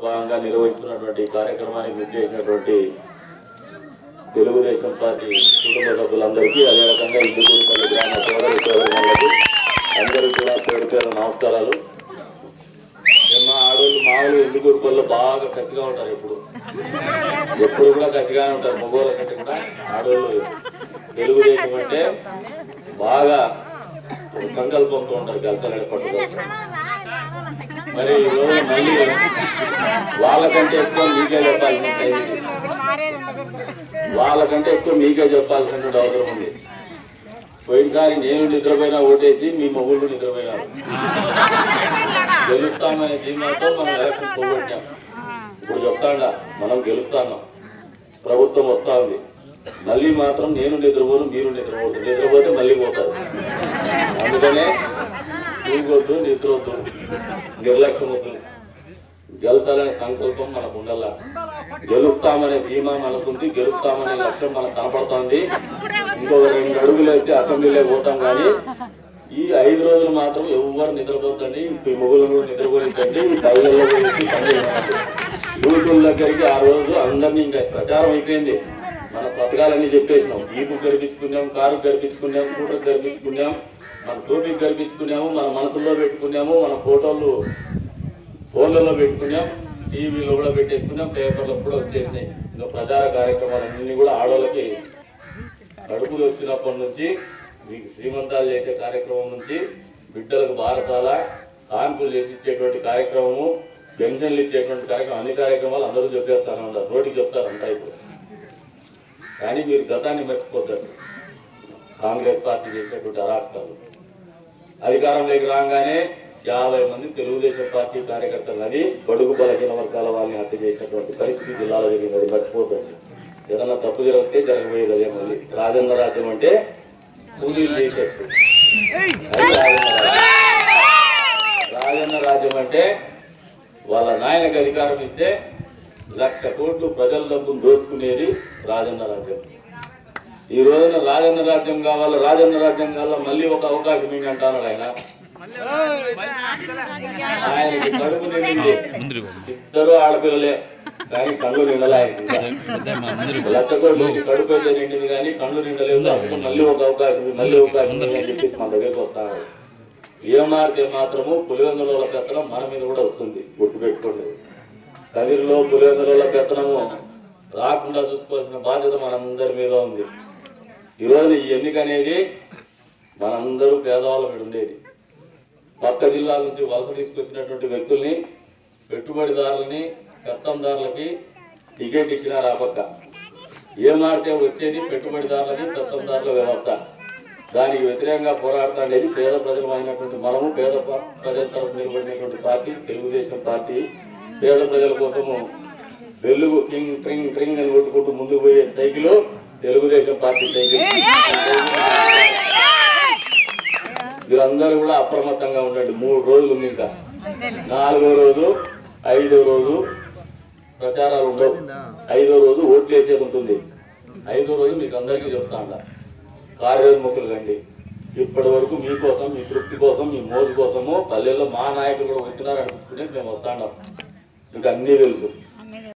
భాగంగా నిర్వహిస్తున్నటువంటి ఈ కార్యక్రమానికి విచ్చేసినటువంటి తెలుగుదేశం పార్టీ కుటుంబ సభ్యులందరికీ అదే రకంగా ఇందుకూరుపల్లి గ్రామ సోదరి సోదరులకు అందరూ కూడా పేరు పేరు నమస్కారాలు ఏమో ఆడవాళ్ళు మామూలు ఇందుకూరుపల్లిలో బాగా కసిగా ఉంటారు ఎప్పుడు ఎప్పుడు కూడా కసిగానే ఉంటారు మగవాళ్ళ కంటే కూడా ఆడవాళ్ళు తెలుగుదేశం అంటే బాగా ఒక సంకల్పంతో ఉంటారు గెలసాలని పట్టుదల మరి ఈ రోజు మళ్ళీ వాళ్ళకంటే ఎక్కువ మీకే చెప్పాల్సిన టైం. వాళ్ళకంటే ఎక్కువ మీకే చెప్పాల్సిన అవసరం ఉంది పోయినసారి నేను నిద్రపోయినా ఓటేసి మీ మొగుళ్ళు నిద్రపోయినారు గెలుస్తామనే ధీమాతో మనం ఎలక్షన్ పోగొట్టాం ఇప్పుడు చెప్తాండా మనం గెలుస్తాన్నాం ప్రభుత్వం వస్తా ఉంది మళ్ళీ మాత్రం నేను నిద్రపోను మీరు నిద్రపోతుంది నిద్రపోతే మళ్ళీ పోతారు అందుకనే తూగొద్దు నిద్రవద్దు నిర్లక్ష్యం వద్దు గెలుస్తాలనే సంకల్పం మనకు ఉండాల గెలుస్తామనే ధీమా మనకుంది గెలుస్తామనే లక్ష్యం మనకు కనపడుతోంది ఇంకొక రెండు అడుగులు అయితే అసెంబ్లీలో పోతాం కానీ ఈ ఐదు రోజులు మాత్రం ఎవరు నిద్రపోతండి ఈ మొగులు కూడా నిద్రపోయిందండి ఈ పల్లెల్లో గురించి యూట్యూబ్ దగ్గరికి ఆ రోజు అందరినీ ఇంకా ప్రచారం అయిపోయింది మన పథకాలన్నీ చెప్పేసినాం ఈపు గర్పించుకున్నాం కారు గర్పించుకున్నాం స్కూటర్ గర్పించుకున్నాం మన టోపీకి గర్పించుకున్నాము మన మనసులో పెట్టుకున్నాము మన ఫోటోలు ఫోన్లలో పెట్టుకున్నాం టీవీలో కూడా పెట్టేసుకున్నాం పేపర్లో కూడా వచ్చేసినాయి ఇంకా ప్రచార కార్యక్రమాలన్నీ కూడా ఆడవాళ్ళకి కడుపు వచ్చినప్పటి నుంచి మీకు శ్రీమంతాలు చేసే కార్యక్రమం నుంచి బిడ్డలకు బారసాల కాన్పులు చేసి ఇచ్చేటువంటి కార్యక్రమము పెన్షన్లు ఇచ్చేటువంటి కార్యక్రమం అన్ని కార్యక్రమాలు అందరూ చెప్పేస్తానే ఉంటారు నోటికి చెప్తారు అంతా ఇప్పుడు కానీ మీరు గతాన్ని మర్చిపోతారు కాంగ్రెస్ పార్టీ చేసినటువంటి అరాచకాలు అధికారంలోకి రాగానే యాభై మంది తెలుగుదేశం పార్టీ కార్యకర్తలు అది బడుగు బలహీన వర్గాల వాళ్ళని హత్య చేసినటువంటి పరిస్థితి జిల్లాలో జరిగింది అది మర్చిపోతుంది ఏదన్నా తప్పు జరిగితే జరగబోయేది అదే మళ్ళీ రాజన్న రాజ్యం అంటే కూలీలు చేసేసి అది రాజన్న రాజ్యం. రాజన్న రాజ్యం అంటే వాళ్ళ నాయనకి అధికారం ఇస్తే లక్ష కోట్లు ప్రజల డబ్బును దోచుకునేది రాజన్న రాజ్యం ఈ రోజున రాజన్న రాజ్యం కావాలా రాజన్న రాజ్యం కావాలా మళ్ళీ ఒక అవకాశం ఏంటి అంటున్నాడు ఆయన ఆయనకి కడుపు నిండింది ఇద్దరు ఆడపిల్లలే కానీ కళ్ళు నిండలే ఆయనకి ఇంకా. లక్ష కోట్లు వచ్చి కడుపు అయితే నిండింది కానీ కళ్ళు నిండలేదు అప్పుడు మళ్ళీ ఒక అవకాశం ఉంది, మళ్ళీ అవకాశం ఉంది అని చెప్పేసి మన దగ్గరికి వస్తాను ఏమారితే మాత్రము పులివెందుల పెత్తనం మన మీద కూడా వస్తుంది గుర్తు పెట్టుకోండి కదిరిలో పులివెందుల పెత్తనము రాకుండా చూసుకోవాల్సిన బాధ్యత మనందరి మీద ఉంది ఈరోజు ఈ ఎన్నిక అనేది మనందరూ పేదవాళ్ళ మీద ఉండేది పక్క జిల్లాల నుంచి వలస తీసుకొచ్చినటువంటి వ్యక్తుల్ని పెట్టుబడిదారులని పెత్తందారులకి టికెట్ ఇచ్చినారు ఆ పక్క ఏమారితే వచ్చేది పెట్టుబడిదారులది పెత్తందారుల వ్యవస్థ దానికి వ్యతిరేకంగా పోరాడతానేది పేద ప్రజలు అయినటువంటి మనము పేద ప- ప్రజల తరఫు నిలబడినటువంటి పార్టీ తెలుగుదేశం పార్టీ పేద ప్రజల కోసము వెలుగు ట్రింగ్ ట్రింగ్ ట్రింగ్ అని కొట్టుకుంటూ ముందుకు పోయే సైకిల్ తెలుగుదేశం పార్టీ సైకిల్ మీరందరూ కూడా అప్రమత్తంగా ఉండండి మూడు రోజులు ఉంది ఇంకా నాలుగో రోజు ఐదో రోజు ప్రచారాలు ఉండవు ఐదో రోజు ఓట్లు వేసేది ఉంటుంది ఐదో రోజు మీకు అందరికీ చెప్తా ఉండ కార్యోన్ముఖులు కండి ఇప్పటి వరకు మీకోసం మీ తృప్తి కోసం మీ మోజు కోసము పల్లెల్లో మా నాయకులు కూడా వచ్చినారు అనిపించుకుని మేము వస్తాం మీకు అన్నీ తెలుసు